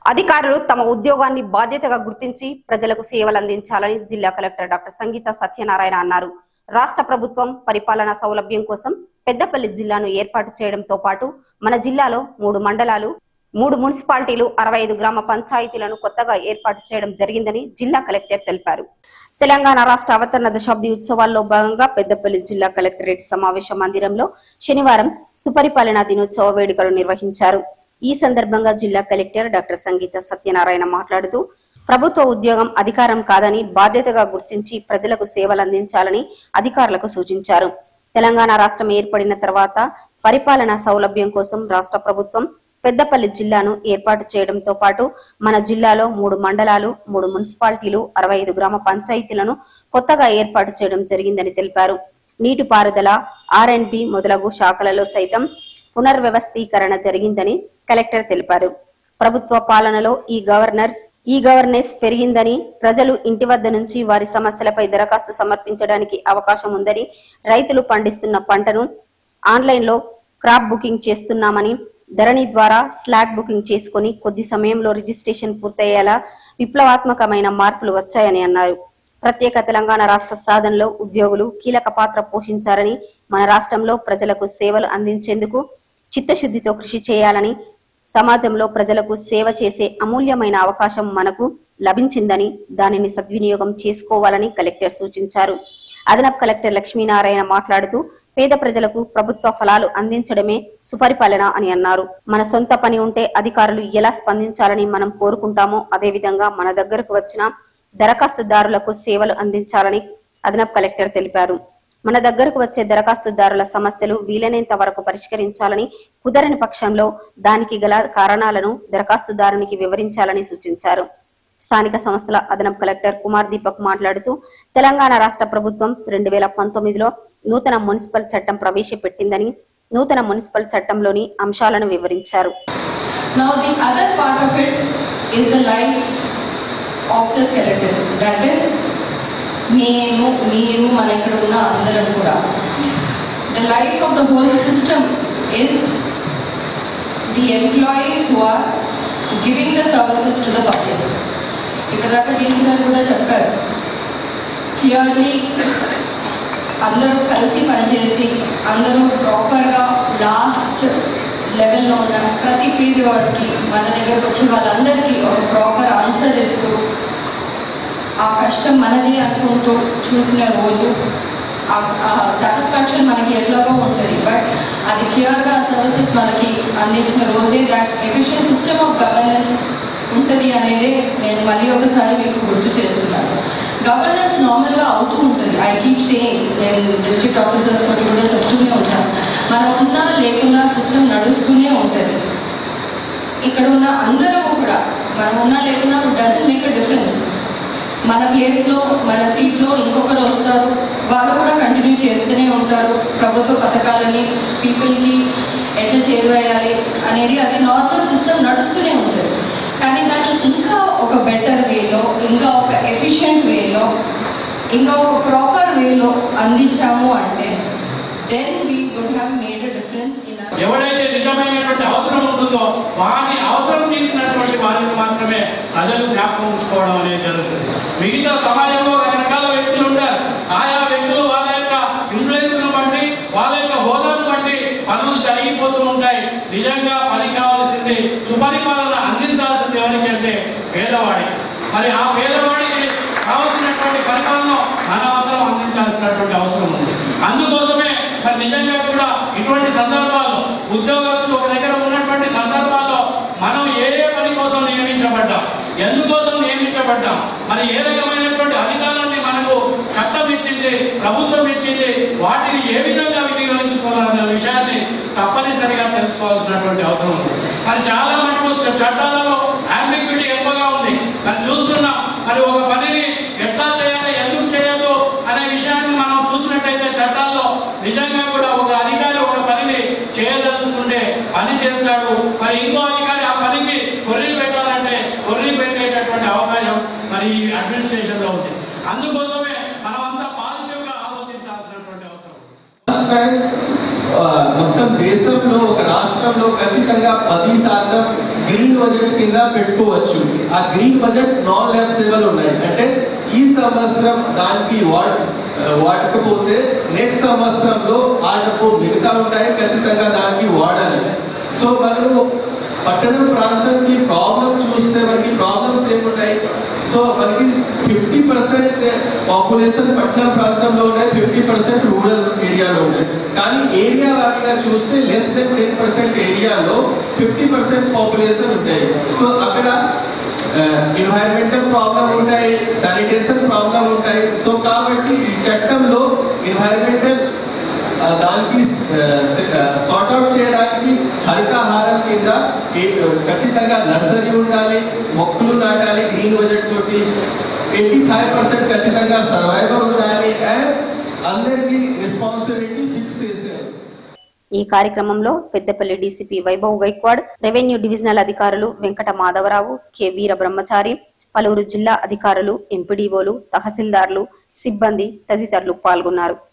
అధికారులు తమ ఉద్యోగాన్ని బాధ్యతగా గుర్తించి ప్రజలకు సేవలు అందించాలని జిల్లా కలెక్టర్ డాక్టర్ సంగీత సత్యనారాయణ అన్నారు రాష్ట్ర ప్రభుత్వం పరిపాలనా సౌలభ్యం కోసం పెద్దపల్లి జిల్లాను ఏర్పాటు చేయడంతో పాటు మన జిల్లాలో మూడు మండలాలు మూడు మున్సిపాలిటీలు అరవై ఐదు గ్రామ పంచాయతీలను కొత్తగా ఏర్పాటు చేయడం జరిగిందని జిల్లా కలెక్టర్ తెలిపారు తెలంగాణ రాష్ట్ర అవతరణ దశాబ్ది ఉత్సవాల్లో భాగంగా పెద్దపల్లి జిల్లా కలెక్టరేట్ సమావేశ మందిరంలో శనివారం సుపరిపాలనా దినోత్సవ వేడుకలు నిర్వహించారు ఈ సందర్భంగా జిల్లా కలెక్టర్ డాక్టర్ సంగీత సత్యనారాయణ మాట్లాడుతూ ప్రభుత్వ ఉద్యోగం అధికారం కాదని బాధ్యతగా గుర్తించి ప్రజలకు సేవలు అందించాలని అధికారులకు సూచించారు తెలంగాణ రాష్ట్రం ఏర్పడిన తర్వాత పరిపాలనా సౌలభ్యం కోసం రాష్ట్ర ప్రభుత్వం పెద్దపల్లి జిల్లాను ఏర్పాటు చేయడంతో పాటు మన జిల్లాలో మూడు మండలాలు మూడు మున్సిపాలిటీలు అరవై ఐదు గ్రామ పంచాయతీలను కొత్తగా ఏర్పాటు చేయడం జరిగిందని తెలిపారు నీటిపారుదల ఆర్ అండ్ బి మొదలగు శాఖలలో సైతం పునర్వ్యవస్థీకరణ జరిగిందని కలెక్టర్ తెలిపారు ప్రభుత్వ పాలనలో ఈ గవర్నర్స్ ఈ గవర్నెన్స్ పెరిగిందని ప్రజలు ఇంటి వద్ద నుంచి వారి సమస్యలపై దరఖాస్తు సమర్పించడానికి అవకాశం ఉందని రైతులు పండిస్తున్న పంటను ఆన్లైన్ లో క్రాప్ బుకింగ్ చేస్తున్నామని ధరణి ద్వారా స్లాట్ బుకింగ్ చేసుకుని కొద్ది సమయంలో రిజిస్ట్రేషన్ పూర్తయ్యేలా విప్లవాత్మకమైన మార్పులు వచ్చాయని అన్నారు ప్రత్యేక తెలంగాణ రాష్ట్ర సాధనలో ఉద్యోగులు కీలక పాత్ర పోషించారని మన రాష్ట్రంలో ప్రజలకు సేవలు అందించేందుకు చిత్తశుద్ధితో కృషి చేయాలని సమాజంలో ప్రజలకు సేవ చేసే అమూల్యమైన అవకాశం మనకు లభించిందని దానిని సద్వినియోగం చేసుకోవాలని కలెక్టర్ సూచించారు అదనపు కలెక్టర్ లక్ష్మీనారాయణ మాట్లాడుతూ పేద ప్రజలకు ప్రభుత్వ ఫలాలు అందించడమే సుపరిపాలన అని అన్నారు మన సొంత పని ఉంటే అధికారులు ఎలా స్పందించాలని మనం కోరుకుంటామో అదేవిధంగా మన దగ్గరకు వచ్చిన దరఖాస్తుదారులకు సేవలు అందించాలని అదనపు కలెక్టర్ తెలిపారు మన దగ్గరకు వచ్చే దరఖాస్తుదారుల సమస్యలు వీలైనంత వరకు పరిష్కరించాలని కుదరని పక్షంలో దానికి గల కారణాలను దరఖాస్తుదారునికి వివరించాలని సూచించారు స్థానిక సంస్థల అదనపు కలెక్టర్ కుమార్ దీపక్ మాట్లాడుతూ తెలంగాణ రాష్ట్ర ప్రభుత్వం రెండు వేల పంతొమ్మిదిలో నూతన మున్సిపల్ చట్టం ప్రవేశపెట్టిందని నూతన మున్సిపల్ చట్టంలోని అంశాలను వివరించారు Now the other part of it is the life of the skeleton. That is, నేను మీరు మన ఇక్కడ ఉన్న అందరం కూడా the life of the whole system is the employees who are giving the services to the public ఇక్కడ దాకా జేసీ గారు కూడా చెప్పారు క్లియర్లీ అందరూ కలిసి పనిచేసి అందరూ ప్రాపర్గా లాస్ట్ లెవెల్లో ఉన్న ప్రతి పేదవాడికి మన దగ్గరకు వచ్చే వాళ్ళందరికీ ఒక ప్రాపర్ ఆన్సర్ ఇస్తూ ఆ కష్టం మనదే అనుకుంటూ చూసిన రోజు ఆ సాటిస్ఫాక్షన్ మనకి ఎట్లాగో ఉంటుంది బట్ అది క్లియర్గా సర్వీసెస్ మనకి అందించిన రోజే that efficient system of governance ఉంటుంది అనేది నేను మళ్ళీ ఒకసారి మీకు గుర్తు చేస్తున్నాను గవర్నెన్స్ నార్మల్గా అవుతూ ఉంటుంది ఐ కీప్ సేయింగ్ నేను డిస్ట్రిక్ట్ ఆఫీసర్స్ తోటి కూడా చెప్తూనే ఉంటాను మనం ఉన్నా లేకున్నా సిస్టమ్ నడుస్తూనే ఉంటుంది ఇక్కడ ఉన్న అందరము కూడా మనం ఉన్నా లేకున్నా డజన్ మేక్ అ డిఫరెన్స్ మన ప్లేస్లో మన సీట్లో ఇంకొకరు వస్తారు వాళ్ళు కూడా కంటిన్యూ చేస్తూనే ఉంటారు ప్రభుత్వ పథకాలని పీపుల్కి ఎట్లా చేరువేయాలి అనేది అది నార్మల్ సిస్టమ్ నడుస్తూనే ఉంటుంది కానీ దాన్ని ఇంకా ఒక బెటర్ వేలో ఇంకా ఒక ఎఫిషియెంట్ వేలో ఇంకా ఒక ప్రాపర్ వేలో అందించాము అంటే then we would have made a difference in ఎవడైతే నిజమైనటువంటి అవసరం ఉంటుందో వారి అవసరం తీసినటువంటి వారిని మాత్రమే ప్రజలు జ్ఞాపకం ఉంచుకోవడం అనేది జరుగుతుంది మిగతా సమాజంలో రకరకాల వ్యక్తులు ఉంటారు ఆయా వ్యక్తులు వాళ్ళ యొక్క ఇన్ఫ్లుయెన్స్ బట్టి వాళ్ళ యొక్క హోదాను బట్టి పనులు జరిగిపోతూ ఉంటాయి నిజంగా పని కావాల్సింది సుపరిపాలన అందించాల్సింది ఎవరికి అంటే పేదవాడికి మరి ఆ పేదవాడికి కావాల్సినటువంటి పరిపాలన మన అందరం అందించాల్సినటువంటి అవసరం ఉంది అందుకోసమే మరి నిజంగా కూడా ఇటువంటి సందర్భాల్లో ఉద్యోగస్తులు ఒక దగ్గర ఉన్నటువంటి సందర్భాల్లో మనం ఏ ఏ పని కోసం నియమించబడ్డాం ఎందుకోసం నియమించబడ్డాం మరి ఏ రకమైనటువంటి అధికారాన్ని మనకు చట్టం ఇచ్చింది ప్రభుత్వం ఇచ్చింది వాటిని ఏ విధంగా వినియోగించుకోవాలనే విషయాన్ని తప్పనిసరిగా తెలుసుకోవాల్సినటువంటి అవసరం ఉంది మరి చాలా మటుకు చట్టాలలో అంబిగ్విటీ ఎక్కువగా ఉంది మరి చూస్తున్నాం మరి ఒక పనిని ఎట్లా చేయాలి ఎందుకు చేయదు అనే విషయాన్ని మనం చూసినట్టయితే చట్టాల్లో నిజంగా కూడా ఒక అధికారి ఒక పనిని చేయదలుచుకుంటే పని చేస్తాడు మరి ఇంకో అధికారి ఆ పనికి కొర్రీ పెట్టాలంటే కొర్రీ పెట్టేటటువంటి అవకాశం మరి ఈ అడ్మినిస్ట్రేషన్ లో ఉంది అందుకోసమే మనం అంతా పాజిటివ్ గా ఆలోచించాల్సినటువంటి అవసరం ఉంది. ఫస్ట్ టైం ఆ, మొత్తం దేశంలో ఒక రాష్ట్రంలో ఖచ్చితంగా పది శాతం గ్రీన్ బడ్జెట్ కింద పెట్టుకోవచ్చు ఆ గ్రీన్ బడ్జెట్ నాన్ ల్యాబ్సేబుల్ ఉన్నాయి అంటే ఈ సంవత్సరం దానికి వాట్ వాడకపోతే నెక్స్ట్ సంవత్సరంలో ఆ డబ్బు మిగతా ఉంటాయి ఖచ్చితంగా దానికి వాడాలి సో మనము పట్టణ ప్రాంతానికి ప్రాబ్లం చూస్తే మనకి ప్రాబ్లమ్స్ ఏముంటాయి సో మనకి ఫిఫ్టీ పర్సెంట్ పాపులేషన్ పట్టణ ప్రాంతంలో ఉన్నాయి ఫిఫ్టీ పర్సెంట్ రూరల్ ఏరియాలో ఉన్నాయి కానీ ఏరియా వారీగా చూస్తే లెస్ దెన్ టెన్ పర్సెంట్ ఏరియాలో ఫిఫ్టీ పర్సెంట్ పాపులేషన్ ఉంటాయి సో అక్కడ ఎన్వైరన్మెంటల్ ప్రాబ్లం ఉంటాయి శానిటేషన్ ప్రాబ్లం ఉంటాయి సో కాబట్టి ఈ చట్టంలో ఎన్వైరన్మెంటల్ దానికి సార్ట్ అవుట్ చేయడానికి హరితాహారం కింద ఏ- ఖచ్చితంగా నర్సరీ ఉండాలి మొక్కలు నాటాలి గ్రీన్ బడ్జెట్ తోటి ఎయిటీ ఫైవ్ పర్సెంట్ ఖచ్చితంగా సర్వైవర్ ఉండాలి అండ్ అందరికీ రెస్పాన్సిబిలిటీ ఫిక్స్ చేసేయాలి ఈ కార్యక్రమంలో Peddapalli DCP Vaibhav Gaikwad revenue divisional అధికారులు వెంకట మాధవరావు కె వీర బ్రహ్మచారి పలువురు జిల్లా అధికారులు ఎంపీడీఓలు తహసీల్దార్లు సిబ్బంది తదితరులు పాల్గొన్నారు